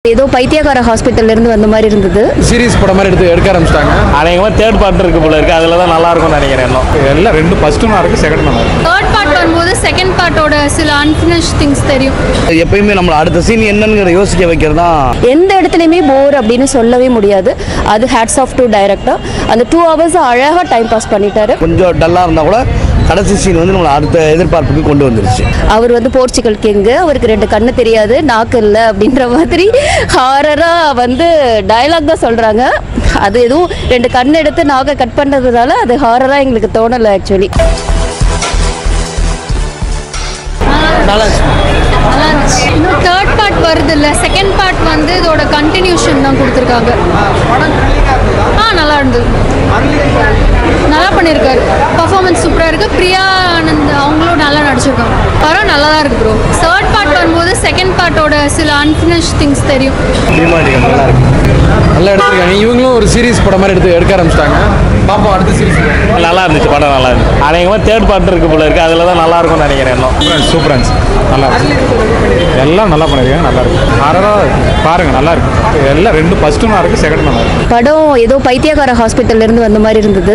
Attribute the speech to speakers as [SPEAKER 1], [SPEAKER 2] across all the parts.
[SPEAKER 1] ஏதோ பைத்தியக்கார ஹாஸ்பிட்டல்ல இருந்து வந்த மாதிரி இருந்தது
[SPEAKER 2] சீரிஸ் படம் மாதிரி எடுத்து எடுக்க ஆரம்பிச்சிட்டாங்க
[SPEAKER 3] அநேகமாக தேர்ட் பார்ட் இருக்கு போல இருக்கு அதில் தான் நல்லா இருக்கும்னு நினைக்கிறேன் இன்னும்
[SPEAKER 2] எல்லாம் ரெண்டு ஃபர்ஸ்ட்டும் நல்லா இருக்கு செகண்ட் நல்லா இருக்கு
[SPEAKER 4] தேர்ட் பார்ட் வரும்போது செகண்ட் பார்ட்டோட சில அன்ஃபினிஷ் திங்ஸ் தெரியும்
[SPEAKER 5] எப்பயுமே நம்மள அடுத்த சீன் என்னங்கிற யோசிக்க வைக்கிறது தான்
[SPEAKER 1] எந்த இடத்துலையுமே போர் அப்படின்னு சொல்லவே முடியாது அது ஹேட்ஸ் ஆஃப் டு டைரக்டர் அந்த டூ ஹவர்ஸ் அழகாக டைம் பாஸ் பண்ணிட்டாரு
[SPEAKER 5] கொஞ்சம் டல்லாக இருந்தால் கூட கடைசி சீன் வந்து நம்மளை அடுத்த எதிர்பார்ப்புக்கு கொண்டு வந்துருச்சு
[SPEAKER 1] அவர் வந்து போர்ச்சுகல் கிங்கு அவருக்கு ரெண்டு கண்ணு தெரியாது நாக்கு இல்லை அப்படின்ற மாதிரி ஹாரராக வந்து டயலாக் தான் சொல்கிறாங்க அது எதுவும் ரெண்டு கண் எடுத்து நாக்கை கட் பண்ணுறதுனால அது ஹாரராக எங்களுக்கு தோணலை ஆக்சுவலி
[SPEAKER 4] நல்லா இருந்துச்சு இன்னும் தேர்ட் பார்ட் வருது இல்லை செகண்ட் பார்ட் வந்து இதோட கண்டினியூஷன் தான் கொடுத்துருக்காங்க ஆ நல்லா இருந்தது நல்லா பண்ணியிருக்காரு பர்ஃபார்மன்ஸ் சூப்பராக இருக்குது பிரியா ஆனந்த் அவங்களும் நல்லா நடிச்சிருக்காங்க படம் நல்லா தான் இருக்கு ப்ரோ தேர்ட் பார்ட் வரும்போது செகண்ட் பார்ட்டோட சில அன்ஃபினிஷ் திங்ஸ் தெரியும்
[SPEAKER 3] நல்லா இருக்கு
[SPEAKER 2] நல்லா எடுத்திருக்காங்க இவங்களும் ஒரு சீரிஸ் படம் மாதிரி எடுத்து எடுக்க ஆரம்பிச்சிட்டாங்க பாப்போம் அடுத்த சீரிஸ்
[SPEAKER 3] நல்லா இருந்துச்சு படம் நல்லா இருந்துச்சு அநேகமாக தேர்ட் பார்ட் இருக்கு போல இருக்கு அதில் தான் நல்லா இருக்கும்னு நினைக்கிறேன் இன்னும்
[SPEAKER 2] சூப்பராக இருந்துச்சு நல்லா இருக்கு எல்லாம் நல்லா பண்ணிருக்காங்க நல்லா இருக்கு அறதா பாருங்க நல்லா இருக்கு எல்லாம் ரெண்டு ஃபர்ஸ்ட்டும் நல்லா இருக்கு செகண்ட் நல்லா இருக்கு
[SPEAKER 1] படம் ஏதோ பைத்தியக்கார ஹாஸ்பிட்டல்ல இருந்து வந்த மாதிரி இருந்தது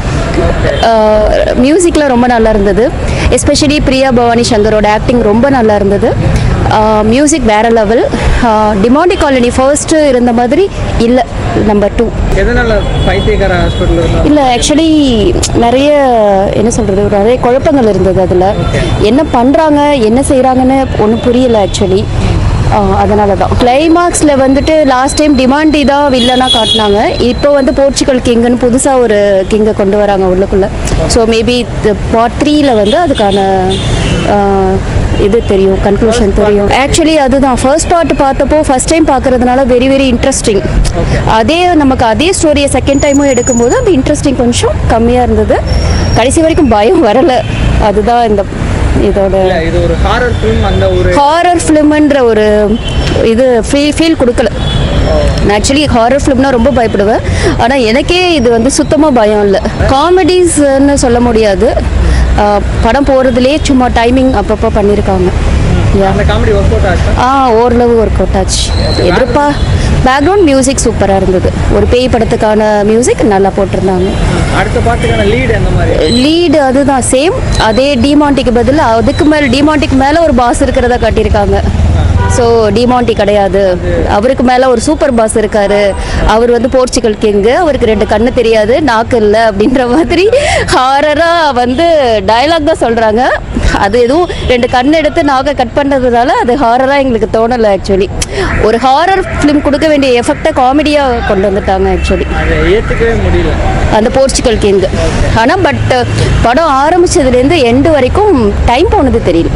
[SPEAKER 1] மியூசிக்கில் ரொம்ப நல்லா இருந்தது எஸ்பெஷலி பிரியா பவானி சங்கரோட ஆக்டிங் ரொம்ப நல்லா இருந்தது மியூசிக் வேற லெவல் டிமாண்டி காலனி ஃபர்ஸ்ட்டு இருந்த மாதிரி இல்லை நம்பர் டூ
[SPEAKER 6] எதனால பைத்தியக்கார ஹாஸ்பிட்டல் இருந்தா
[SPEAKER 1] இல்லை ஆக்சுவலி நிறைய என்ன சொல்கிறது நிறைய குழப்பங்கள் இருந்தது அதில் என்ன பண்ணுறாங்க என்ன செய்கிறாங்கன்னு ஒன்றும் புரியல ஆக்சுவலி அதனால தான் கிளைமாக்ஸில் வந்துட்டு லாஸ்ட் டைம் டிமாண்டி தான் வில்லனாக காட்டினாங்க இப்போ வந்து போர்ச்சுகல் கிங்குன்னு புதுசாக ஒரு கிங்கை கொண்டு வராங்க உள்ளுக்குள்ளே ஸோ மேபி பார்ட் த்ரீயில் வந்து அதுக்கான ஆஹ், இது தெரியும் கன்க்ளூஷன் தெரியும் ஆக்சுவலி அதுதான் ஃபர்ஸ்ட் பார்ட் பார்த்தப்போ ஃபர்ஸ்ட் டைம் பார்க்கறதுனால வெரி வெரி இன்ட்ரெஸ்டிங் அதே நமக்கு அதே ஸ்டோரியை செகண்ட் டைமும் எடுக்கும்போது அந்த இன்ட்ரெஸ்டிங் கொஞ்சம் கம்மியாக இருந்தது கடைசி வரைக்கும் பயம் வரலை அதுதான் இந்த இதோட
[SPEAKER 6] இல்ல இது ஒரு ஹாரர் ஃபிலிம் அந்த ஒரு
[SPEAKER 1] ஹாரர் ஃபிலிம்ன்ற ஒரு இது ஃபீல் ஃபீல் கொடுக்கல நான் ஆக்சுவலி ஹாரர் ஃபிலிம்னா ரொம்ப பயப்படுவேன் ஆனால் எனக்கே இது வந்து சுத்தமாக பயம் இல்லை காமெடிஸ்ன்னு சொல்ல முடியாது ஆஹ் படம் போகிறதுலே சும்மா டைமிங் அப்பப்போ பண்ணியிருக்காங்க Yeah.
[SPEAKER 6] அந்த காமெடி ஒர்க் அவுட் ஆச்சா
[SPEAKER 1] ஆ ஓரளவு ஒர்க் அவுட் ஆச்சு எதிர்ப்பா பேக்ரவுண்ட் மியூசிக் சூப்பராக இருந்தது ஒரு பேய் படத்துக்கான மியூசிக் நல்லா போட்டிருந்தாங்க
[SPEAKER 6] அடுத்த பாட்டுக்கான லீட் அந்த மாதிரி
[SPEAKER 1] லீடு அதுதான் சேம் அதே டிமாண்டிக்கு பதில் அதுக்கு மேலே டிமாண்டிக்கு மேலே ஒரு பாஸ் இருக்கிறதா காட்டியிருக்காங்க ஸோ டிமாண்டி கிடையாது அவருக்கு மேலே ஒரு சூப்பர் பாஸ் இருக்காரு அவர் வந்து போர்ச்சுகல் கிங்கு அவருக்கு ரெண்டு கண்ணு தெரியாது நாக்கு இல்லை அப்படின்ற மாதிரி ஹாரராக வந்து டயலாக் தான் சொல்கிறாங்க அது எதுவும் ரெண்டு கண் எடுத்து நாக்கை கட் பண்ணுறதுனால அது ஹாரராக எங்களுக்கு தோணலை ஆக்சுவலி ஒரு ஹாரர் ஃபிலிம் கொடுக்க வேண்டிய எஃபெக்டை காமெடியாக கொண்டு வந்துட்டாங்க ஆக்சுவலி
[SPEAKER 6] அதை ஏத்துக்கவே முடியல
[SPEAKER 1] அந்த போர்ச்சுகல் கிங் ஆனால் பட் படம் ஆரம்பிச்சதுலேருந்து எண்டு வரைக்கும் டைம் போனது தெரியல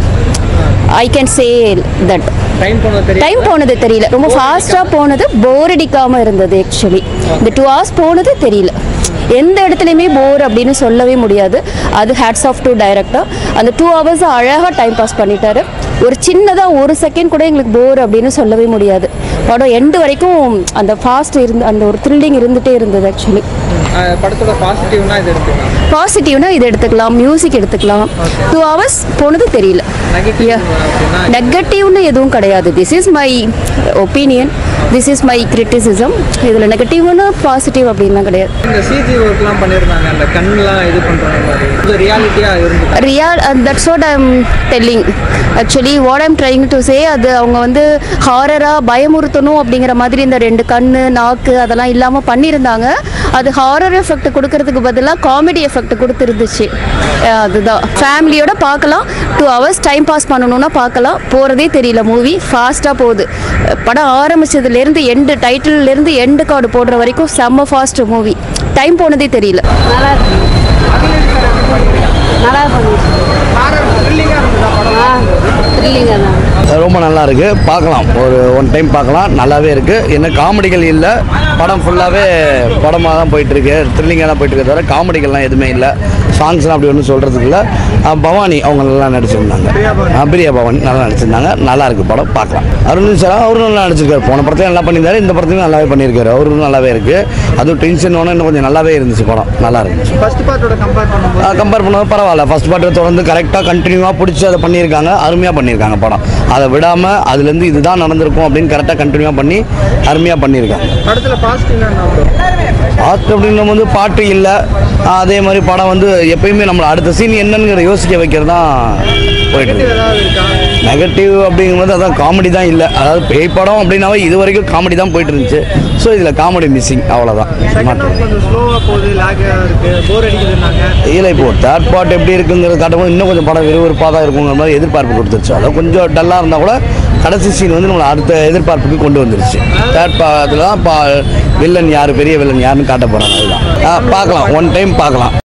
[SPEAKER 1] I can say that
[SPEAKER 6] time போனது தெரியும்
[SPEAKER 1] டைம் போனது தெரியல ரொம்ப ஃபாஸ்ட்டாக போனது போர் அடிக்காமல் இருந்தது ஆக்சுவலி இந்த டூ ஹவர்ஸ் போனது தெரியல எந்த இடத்துலையுமே போர் அப்படின்னு சொல்லவே முடியாது அது ஹேட்ஸ் ஆஃப் டு டைரக்டர் அந்த டூ ஹவர்ஸ் அழகாக டைம் பாஸ் பண்ணிட்டாரு ஒரு சின்னதாக ஒரு செகண்ட் கூட எங்களுக்கு போர் அப்படின்னு சொல்லவே முடியாது படம் எண்டு வரைக்கும் அந்த ஃபாஸ்ட் இருந்து அந்த ஒரு த்ரில்லிங் இருந்துகிட்டே இருந்தது ஆக்சுவலி
[SPEAKER 6] அஹ் படத்தோட பாசிட்டிவ்னா இது எடுத்துக்கலாம்
[SPEAKER 1] பாசிட்டிவ்னா இது எடுத்துக்கலாம் மியூசிக் எடுத்துக்கலாம் டூ ஹவர்ஸ் போனது தெரியல
[SPEAKER 6] நெகட்டிவ் அப்படின்னா
[SPEAKER 1] நெகட்டிவ்னு எதுவும் கிடையாது this is my opinion this is my criticism இதில் நெகட்டிவ்னு பாசிட்டிவ் அப்படின்லாம் கிடையாது
[SPEAKER 6] இந்த சிஜி ஒர்க்லாம் பண்ணியிருந்தாங்க அந்த கண்ணுலாம் இது பண்ணுற மாதிரி இது ரியாலிட்டியாக இருந்து
[SPEAKER 1] real that's what I'm telling actually what I'm trying to say அது அவங்க வந்து ஹாரராக பயமுறுத்தணும் அப்படிங்கிற மாதிரி இந்த ரெண்டு கண்ணு நாக்கு அதெல்லாம் இல்லாமல் பண்ணியிருந்தாங்க அது ஹாரர் எஃபெக்ட் கொடுக்கறதுக்கு பதிலாக காமெடி எஃபெக்ட் கொடுத்துருந்துச்சு அஹ் அதுதான் ஃபேமிலியோட பார்க்கலாம் டூ ஹவர்ஸ் டைம் பாஸ் பண்ணணும்னா பார்க்கலாம் போகிறதே தெரியல மூவி ஃபாஸ்ட்டாக போகுது அஹ் படம் ஆரம்பிச்சதுலேருந்து எண்டு டைட்டில்லேருந்து எண்டு கார்டு போடுற வரைக்கும் செம்ம ஃபாஸ்ட் மூவி டைம் போனதே தெரியல
[SPEAKER 5] ரொம்ப நல்லா இருக்கு பார்க்கலாம் ஒரு ஒன் டைம் பார்க்கலாம் நல்லாவே இருக்கு என்ன காமெடிகள் இல்லை படம் ஃபுல்லாகவே படமாக தான் போயிட்டு இருக்கு த்ரில்லிங்காக தான் போயிட்டு இருக்க தவிர காமெடிகள்லாம் எதுவுமே இல்லை சாங்ஸ்லாம் அப்படி ஒன்றும் சொல்கிறதுக்கு இல்லை அஹ் பவானி அவங்க நல்லா நடிச்சிருந்தாங்க அஹ் பிரியா பவானி நல்லா நடிச்சிருந்தாங்க நல்லா இருக்கு படம் பார்க்கலாம் அருண் சார் அவரும் நல்லா நடிச்சிருக்காரு போன படத்தையும் நல்லா பண்ணியிருந்தாரு இந்த படத்தையும் நல்லாவே பண்ணியிருக்காரு அவரும் நல்லாவே இருக்கு அதுவும் டென்ஷன் ஒன்று இன்னும் கொஞ்சம் நல்லாவே இருந்துச்சு படம் நல்லா இருந்துச்சு
[SPEAKER 6] ஃபர்ஸ்ட் பார்ட்டோட கம்பேர் பண்ணும்போது
[SPEAKER 5] கம்பேர் பண்ணும்போது பரவாயில்ல ஃபர்ஸ்ட் பார்ட் தொடர்ந்து கரெக்டாக கண்டினியூவாக பிடிச்சி அதை பண்ணியிருக்காங்க அருமையாக பண்ணியிருக்காங்க படம் அதை விடாமல் அதுலேருந்து இதுதான் நடந்திருக்கும் அப்படின்னு கரெக்டாக கண்டினியூவாக பண்ணி அருமையாக பண்ணியிருக்காங்க
[SPEAKER 6] படத்துல பாசிட்டிவ்னா என்ன bro?
[SPEAKER 5] பாட்டு அப்படின்னும் போது பாட்டு இல்லை அதே மாதிரி படம் வந்து எப்பயுமே நம்மளை அடுத்த சீன் என்னங்கிற யோசிக்க வைக்கிறது தான் போயிட்டு இருக்கு
[SPEAKER 6] ஏதாவது இருக்கா
[SPEAKER 5] நெகட்டிவ் அப்படிங்கும்போது அதான் காமெடி தான் இல்லை அதாவது பேய் படம் அப்படின்னாவே இது வரைக்கும் காமெடி தான் போயிட்டு இருந்துச்சு ஸோ இதில் காமெடி மிஸ்ஸிங் அவ்வளோதான்
[SPEAKER 6] செகண்ட் ஹாஃப் கொஞ்சம் ஸ்லோவா போகுது லாகா இருக்கு போர் அடிக்குதுன்னாங்க
[SPEAKER 5] இல்லை இப்போ தேர்ட் பார்ட் எப்படி இருக்குங்கிறது காட்டும்போது இன்னும் கொஞ்சம் படம் விறுவிறுப்பாக தான் இருக்குங்கிற மாதிரி எதிர்பார்ப்பு கொடுத்துருச்சு அதாவது கொஞ்சம் டல்லாக இருந்தால் கூட கடைசி சீன் வந்து நம்மளை அடுத்த எதிர்பார்ப்புக்கு கொண்டு வந்துருச்சு தேர்ட் பார்ட்டில் தான் பா வில்லன் யார் பெரிய வில்லன் யாருன்னு காட்ட போகிறாங்க அதுதான் ஆ, பார்க்கலாம் ஒன் டைம் பார்க்கலாம்